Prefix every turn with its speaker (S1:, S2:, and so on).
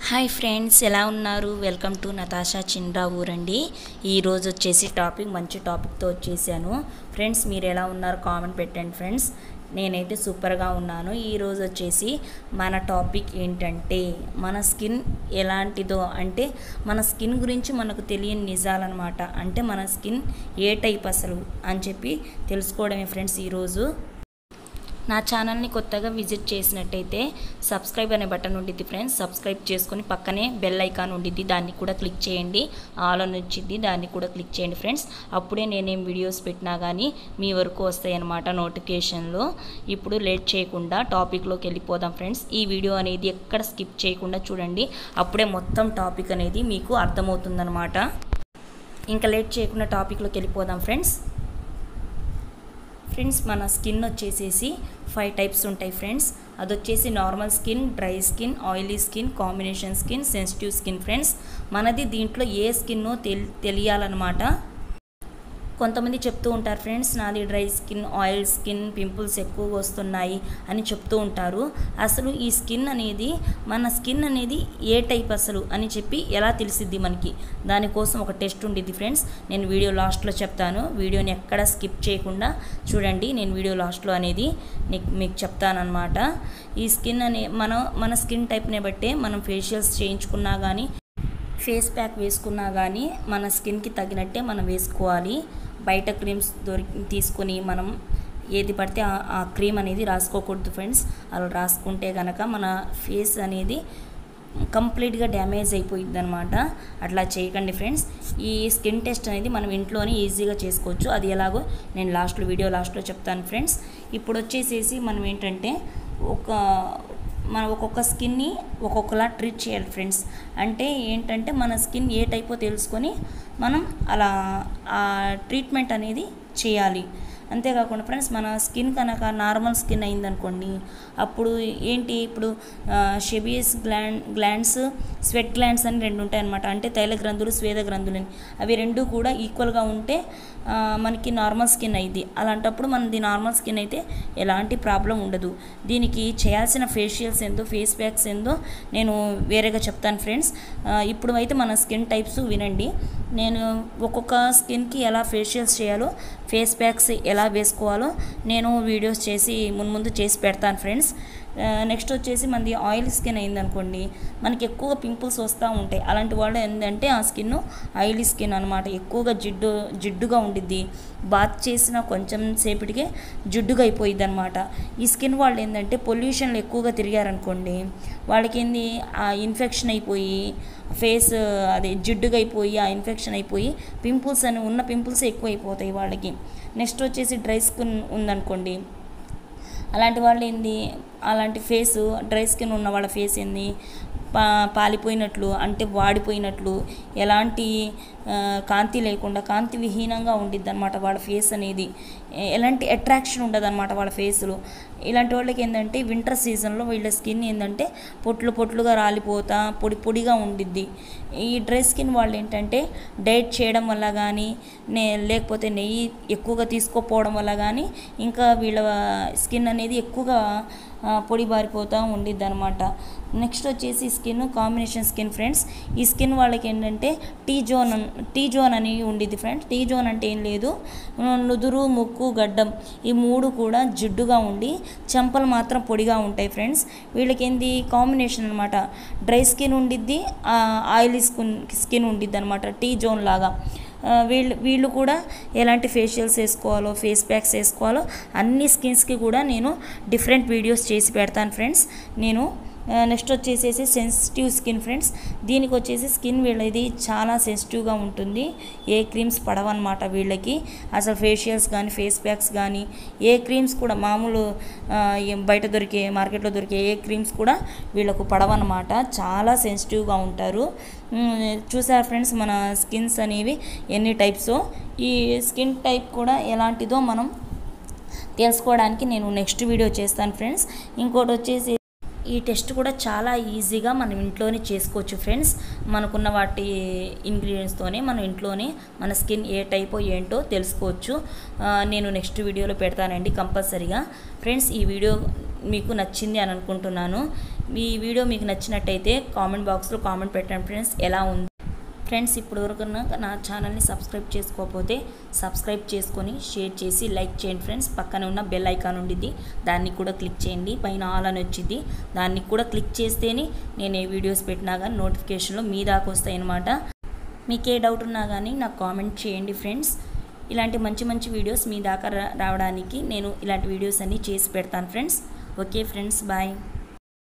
S1: hi friends ఎలా ఉన్నారు welcome to Natasha చిన్రా ఊరండి ఈరోజు వచ్చేసి టాపిక్ మంచి టాపిక్తో వచ్చేసాను ఫ్రెండ్స్ మీరు ఎలా ఉన్నారు కామెంట్ పెట్టండి ఫ్రెండ్స్ నేనైతే సూపర్గా ఉన్నాను ఈరోజు వచ్చేసి మన టాపిక్ ఏంటంటే మన స్కిన్ ఎలాంటిదో అంటే మన స్కిన్ గురించి మనకు తెలియని నిజాలన్నమాట అంటే మన స్కిన్ ఏ టైప్ అసలు అని చెప్పి తెలుసుకోవడమే ఫ్రెండ్స్ ఈరోజు నా ఛానల్ని కొత్తగా విజిట్ చేసినట్టయితే సబ్స్క్రైబ్ అనే బటన్ ఉండిద్ది ఫ్రెండ్స్ సబ్స్క్రైబ్ చేసుకొని పక్కనే బెల్ ఐకాన్ ఉండిద్ది దాన్ని కూడా క్లిక్ చేయండి ఆల్ అని వచ్చింది దాన్ని కూడా క్లిక్ చేయండి ఫ్రెండ్స్ అప్పుడే నేనేం వీడియోస్ పెట్టినా కానీ మీ వరకు వస్తాయి అన్నమాట నోటిఫికేషన్లో ఇప్పుడు లేట్ చేయకుండా టాపిక్లోకి వెళ్ళిపోదాం ఫ్రెండ్స్ ఈ వీడియో అనేది ఎక్కడ స్కిప్ చేయకుండా చూడండి అప్పుడే మొత్తం టాపిక్ అనేది మీకు అర్థమవుతుందన్నమాట ఇంకా లేట్ చేయకుండా టాపిక్లోకి వెళ్ళిపోదాం ఫ్రెండ్స్ ఫ్రెండ్స్ మన స్కిన్ వచ్చేసేసి ఫైవ్ టైప్స్ ఉంటాయి ఫ్రెండ్స్ అది వచ్చేసి normal skin dry skin oily skin combination skin sensitive skin friends మనది దీంట్లో ఏ స్కిన్నో తెలి తెలియాలన్నమాట కొంతమంది చెప్తూ ఉంటారు ఫ్రెండ్స్ నాది dry skin oil skin pimples ఎక్కువగా వస్తున్నాయి అని చెప్తూ ఉంటారు అసలు ఈ స్కిన్ అనేది మన స్కిన్ అనేది ఏ టైప్ అసలు అని చెప్పి ఎలా తెలిసిద్ది మనకి దానికోసం ఒక టెస్ట్ ఉండిద్ది ఫ్రెండ్స్ నేను వీడియో లాస్ట్లో చెప్తాను వీడియోని ఎక్కడ స్కిప్ చేయకుండా చూడండి నేను వీడియో లాస్ట్లో అనేది నీకు మీకు చెప్తానమాట ఈ స్కిన్ అనే మన మన స్కిన్ టైప్ని బట్టే మనం ఫేషియల్స్ చేయించుకున్నా కానీ ఫేస్ ప్యాక్ వేసుకున్నా కానీ మన స్కిన్కి తగినట్టే మనం వేసుకోవాలి బయట క్రీమ్స్ దొరికి తీసుకొని మనం ఏది పడితే ఆ క్రీమ్ అనేది రాసుకోకూడదు ఫ్రెండ్స్ అలా రాసుకుంటే కనుక మన ఫేస్ అనేది కంప్లీట్గా డ్యామేజ్ అయిపోయింది అనమాట అట్లా చేయకండి ఫ్రెండ్స్ ఈ స్కిన్ టెస్ట్ అనేది మనం ఇంట్లోనే ఈజీగా చేసుకోవచ్చు అది ఎలాగో నేను లాస్ట్లో వీడియో లాస్ట్లో చెప్తాను ఫ్రెండ్స్ ఇప్పుడు వచ్చేసేసి మనం ఏంటంటే ఒక మన ఒక్కొక్క స్కిన్ని ఒక్కొక్కలా ట్రీట్ చేయాలి ఫ్రెండ్స్ అంటే ఏంటంటే మన స్కిన్ ఏ టైపో తెలుసుకొని మనం అలా ఆ ట్రీట్మెంట్ అనేది చేయాలి అంతేకాకుండా ఫ్రెండ్స్ మన స్కిన్ కనుక నార్మల్ స్కిన్ అయిందనుకోండి అప్పుడు ఏంటి ఇప్పుడు sebaceous gland glands sweat glands అని రెండు ఉంటాయి అనమాట అంటే తైల గ్రంథులు స్వేద గ్రంథులు అని అవి రెండు కూడా ఈక్వల్గా ఉంటే మనకి నార్మల్ స్కిన్ అయింది అలాంటప్పుడు మనది నార్మల్ స్కిన్ అయితే ఎలాంటి ప్రాబ్లం ఉండదు దీనికి చేయాల్సిన ఫేషియల్స్ ఏందో ఫేస్ ప్యాక్స్ ఏందో నేను వేరేగా చెప్తాను ఫ్రెండ్స్ ఇప్పుడు అయితే మన స్కిన్ టైప్స్ వినండి నేను ఒక్కొక్క స్కిన్కి ఎలా ఫేషియల్స్ చేయాలో ఫేస్ ప్యాక్స్ ఎలా వేసుకోవాలో నేను వీడియోస్ చేసి మున్ముందు చేసి పెడతాను ఫ్రెండ్స్ నెక్స్ట్ వచ్చేసి మనది ఆయిల్ స్కిన్ అయిందనుకోండి మనకి ఎక్కువగా పింపుల్స్ వస్తూ ఉంటాయి అలాంటి వాళ్ళు ఏంటంటే ఆ స్కిన్ ఆయిలీ స్కిన్ అనమాట ఎక్కువగా జిడ్డు జిడ్డుగా ఉండిద్ది బాత్ చేసిన కొంచెం సేపటికే జిడ్డుగా అయిపోయింది అనమాట ఈ స్కిన్ వాళ్ళు ఏంటంటే పొల్యూషన్లు ఎక్కువగా తిరిగారనుకోండి వాళ్ళకి ఏంది ఆ ఇన్ఫెక్షన్ అయిపోయి ఫేస్ అది జిడ్డుగా అయిపోయి ఆ ఇన్ఫెక్షన్ అయిపోయి పింపుల్స్ అని ఉన్న పింపుల్స్ ఎక్కువ అయిపోతాయి వాళ్ళకి నెక్స్ట్ వచ్చేసి డ్రై స్కిన్ ఉందనుకోండి అలాంటి వాళ్ళు ఏంది అలాంటి ఫేస్ డ్రై స్కిన్ ఉన్న వాళ్ళ ఫేస్ ఏంది పా పాలిపోయినట్లు అంటే వాడిపోయినట్లు ఎలాంటి కాంతి లేకుండా కాంతి విహీనంగా ఉండిద్ది అనమాట వాళ్ళ ఫేస్ అనేది ఎలాంటి అట్రాక్షన్ ఉండదు అనమాట వాళ్ళ ఫేస్లో ఇలాంటి వాళ్ళకి ఏంటంటే వింటర్ సీజన్లో వీళ్ళ స్కిన్ ఏంటంటే పొట్లు పొట్లుగా రాలిపోతా పొడి పొడిగా ఉండిద్ది ఈ డ్రై స్కిన్ వాళ్ళు ఏంటంటే డైట్ చేయడం వల్ల కానీ నే లేకపోతే నెయ్యి ఎక్కువగా తీసుకోపోవడం వల్ల కానీ ఇంకా వీళ్ళ స్కిన్ అనేది ఎక్కువగా పొడి బారిపోతూ ఉండిద్ది అనమాట నెక్స్ట్ వచ్చేసి స్కిన్ కాంబినేషన్ స్కిన్ ఫ్రెండ్స్ ఈ స్కిన్ వాళ్ళకి ఏంటంటే టీ జోన్ టీ జోన్ అని ఉండిద్ది ఫ్రెండ్స్ టీ జోన్ అంటే ఏం లేదు నుదురు ముక్కు గడ్డం ఈ మూడు కూడా జిడ్డుగా ఉండి చెంపలు మాత్రం పొడిగా ఉంటాయి ఫ్రెండ్స్ వీళ్ళకి ఏంది కాంబినేషన్ అనమాట డ్రై స్కిన్ ఉండిద్ది ఆయిలీ స్కిన్ స్కిన్ ఉండిద్ది అనమాట టీ జోన్ లాగా వీళ్ళు వీళ్ళు కూడా ఎలాంటి ఫేషియల్స్ వేసుకోవాలో ఫేస్ ప్యాక్స్ వేసుకోవాలో అన్ని స్కిన్స్కి కూడా నేను డిఫరెంట్ వీడియోస్ చేసి పెడతాను ఫ్రెండ్స్ నేను నెక్స్ట్ వచ్చేసేసి సెన్సిటివ్ స్కిన్ ఫ్రెండ్స్ దీనికి వచ్చేసి స్కిన్ వీళ్ళది చాలా సెన్సిటివ్గా ఉంటుంది ఏ క్రీమ్స్ పడవన్నమాట వీళ్ళకి అసలు ఫేషియల్స్ కానీ ఫేస్ ప్యాక్స్ కానీ ఏ క్రీమ్స్ కూడా మామూలు బయట దొరికే మార్కెట్లో దొరికే ఏ క్రీమ్స్ కూడా వీళ్ళకు పడవన్నమాట చాలా సెన్సిటివ్గా ఉంటారు చూసారు ఫ్రెండ్స్ మన స్కిన్స్ అనేవి ఎన్ని టైప్సో ఈ స్కిన్ టైప్ కూడా ఎలాంటిదో మనం తెలుసుకోవడానికి నేను నెక్స్ట్ వీడియో చేస్తాను ఫ్రెండ్స్ ఇంకోటి వచ్చేసి ఈ టెస్ట్ కూడా చాలా ఈజీగా మనం ఇంట్లోనే చేసుకోవచ్చు ఫ్రెండ్స్ మనకున్న వాటి ఇంగ్రీడియంట్స్తోనే మనం ఇంట్లోనే మన స్కిన్ ఏ టైపో ఏంటో తెలుసుకోవచ్చు నేను నెక్స్ట్ వీడియోలో పెడతానండి కంపల్సరీగా ఫ్రెండ్స్ ఈ వీడియో మీకు నచ్చింది అని అనుకుంటున్నాను మీ వీడియో మీకు నచ్చినట్టయితే కామెంట్ బాక్స్లో కామెంట్ పెట్టండి ఫ్రెండ్స్ ఎలా ఉంది ఫ్రెండ్స్ ఇప్పుడు వరకు నా ఛానల్ని సబ్స్క్రైబ్ చేసుకోకపోతే సబ్స్క్రైబ్ చేసుకొని షేర్ చేసి లైక్ చేయండి ఫ్రెండ్స్ పక్కన ఉన్న బెల్ ఐకాన్ ఉండిద్ది దాన్ని కూడా క్లిక్ చేయండి పైన ఆల్ అని వచ్చింది దాన్ని కూడా క్లిక్ చేస్తేనే నేను ఏ వీడియోస్ పెట్టినా కానీ నోటిఫికేషన్లో మీ దాకా వస్తాయి అన్నమాట మీకు ఏ డౌట్ ఉన్నా కానీ నాకు కామెంట్ చేయండి ఫ్రెండ్స్ ఇలాంటి మంచి మంచి వీడియోస్ మీ దాకా రా- రావడానికి నేను ఇలాంటి వీడియోస్ అన్నీ చేసి పెడతాను ఫ్రెండ్స్ ఓకే ఫ్రెండ్స్ బాయ్